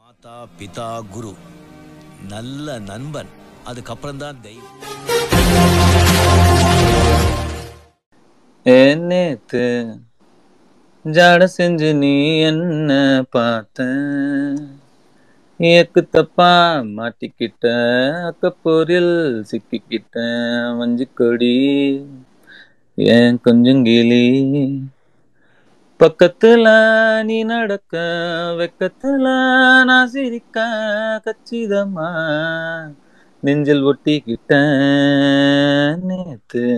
மாதா பிதா குரு நல்ல நண்பன் அதுக்கப்புறம் தான் தெய்வம் ஏ நேத்து ஜாட செஞ்சு நீ என்ன பார்த்த ஏக்கு தப்பா மாட்டிக்கிட்ட அக்கப்போரில் சிக்கிக்கிட்ட மஞ்சு கொடி ஏன் கொஞ்சம் கிளி பக்கத்துல நீ நடக்க வெக்கத்துல நான் சிரிக்க கச்சிதமா நெஞ்சில் ஒட்டிக்கிட்ட நேத்து